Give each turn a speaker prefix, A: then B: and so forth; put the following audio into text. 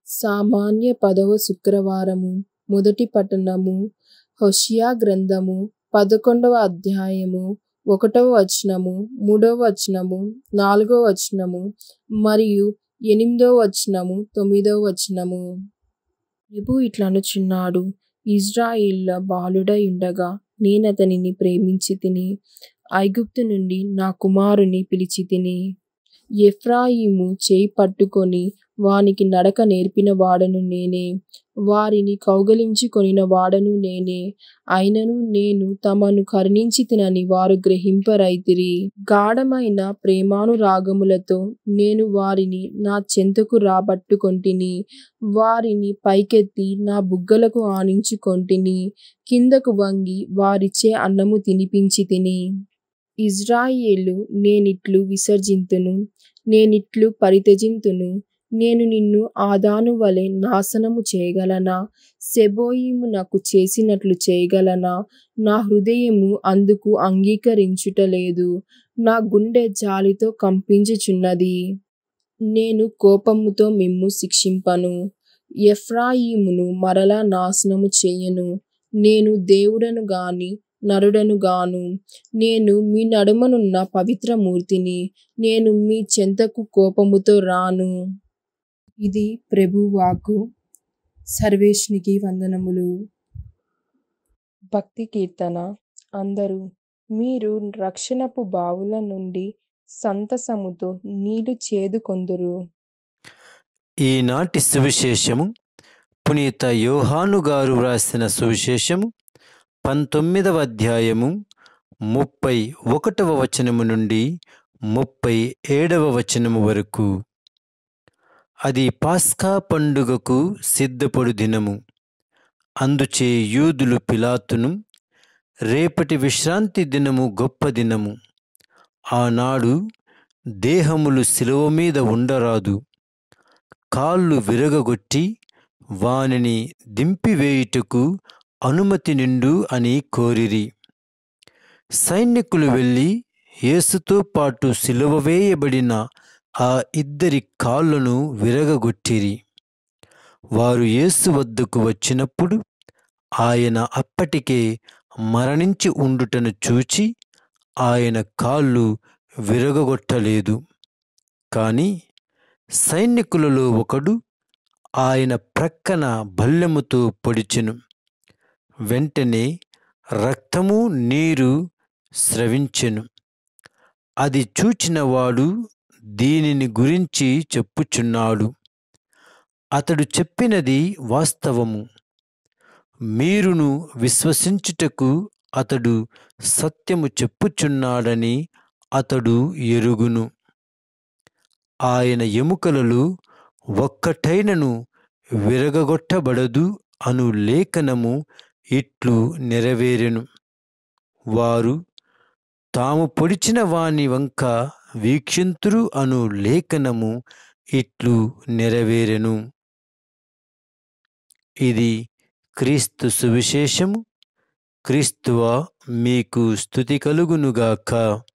A: సామాన్య పదవ శుక్రవారము మొదటి పట్టణము హోషియా గ్రంథము పదకొండవ అధ్యాయము ఒకటవ వచనము మూడవ వచనము నాలుగవ వచనము మరియు ఎనిమిదవ వచనము తొమ్మిదవ వచనము ప్రభు ఇట్లా అనుచున్నాడు ఇజ్రాయిల్ల బాలుడై ఉండగా నేనతనిని ప్రేమించి తిని ఐగుప్తు నుండి నా కుమారుని పిలిచి తిని ఎఫ్రాయిము చేయి పట్టుకొని వానికి నడక నేర్పిన వాడను నేనే వారిని కౌగలించుకొనిన వాడను నేనే అయినను నేను తమను కరుణించి తినని వారు గ్రహింపరైతిరి గాఢమైన ప్రేమానురాగములతో నేను వారిని నా చెంతకు రాబట్టుకొంటిని వారిని పైకెత్తి నా బుగ్గలకు ఆనించుకొంటిని కిందకు వంగి వారిచే అన్నము తినిపించి తిని ఇజ్రాయేలు నేనిట్లు విసర్జింతును నేనిట్లు పరిత్యజింతును నేను నిన్ను ఆదాను వలె నాశనము చేయగలనా సెబోయిము నాకు చేసినట్లు చేయగలనా నా హృదయము అందుకు అంగీకరించుటలేదు నా గుండె జాలితో కంపించుచున్నది నేను కోపముతో మిమ్ము శిక్షింపను ఎఫ్రాయిమును మరలా నాశనము చేయను నేను దేవుడను గాని నరుడను గాను నేను మీ నడుమనున్న పవిత్రమూర్తిని నేను మీ చెంతకు కోపముతో రాను ఇది ప్రభువాకు సర్వేష్నికి వందనములు భక్తి కీర్తన అందరూ మీరు రక్షణపు బావుల నుండి సంతసముతో నీళ్లు చేదుకొందురు
B: ఈనాటి సువిశేషము పునీత యోహాను గారు వ్రాసిన సువిశేషము పంతొమ్మిదవ అధ్యాయము ముప్పై ఒకటవ వచనము నుండి ముప్పై ఏడవ వచనము వరకు అది పాస్కా పండుగకు సిద్ధపడు దినము అందుచే యూదులు పిలాతును రేపటి విశ్రాంతి దినము గొప్ప దినము ఆనాడు దేహములు శిలువ మీద ఉండరాదు కాళ్ళు విరగగొట్టి వానిని దింపివేయుటకు అనుమతి నిండు అని కోరిరి సైనికులు వెళ్ళి యేసుతో పాటు సిలువ వేయబడిన ఆ ఇద్దరి కాళ్ళను విరగగొట్టిరి వారు యేసు వద్దకు వచ్చినప్పుడు ఆయన అప్పటికే మరణించి ఉండుటను చూచి ఆయన కాళ్ళు విరగగొట్టలేదు కాని సైనికులలో ఒకడు ఆయన ప్రక్కన బల్లెముతో పొడిచెను వెంటనే రక్తము నీరు స్రవించెను అది చూచినవాడు దీనిని గురించి చెప్పుచున్నాడు అతడు చెప్పినది వాస్తవము మీరును విశ్వసించుటకు అతడు సత్యము చెప్పుచున్నాడని అతడు ఎరుగును ఆయన ఎముకలలో ఒక్కటైనను విరగగొట్టబడదు అను లేఖనము ఇట్లు నెరవేరెను వారు తాము పొడిచిన వాని వంక వీక్షింతురు అను లేఖనము ఇట్లు నెరవేరెను ఇది క్రీస్తు సువిశేషము క్రీస్తువ మీకు స్థుతి కలుగునుగాక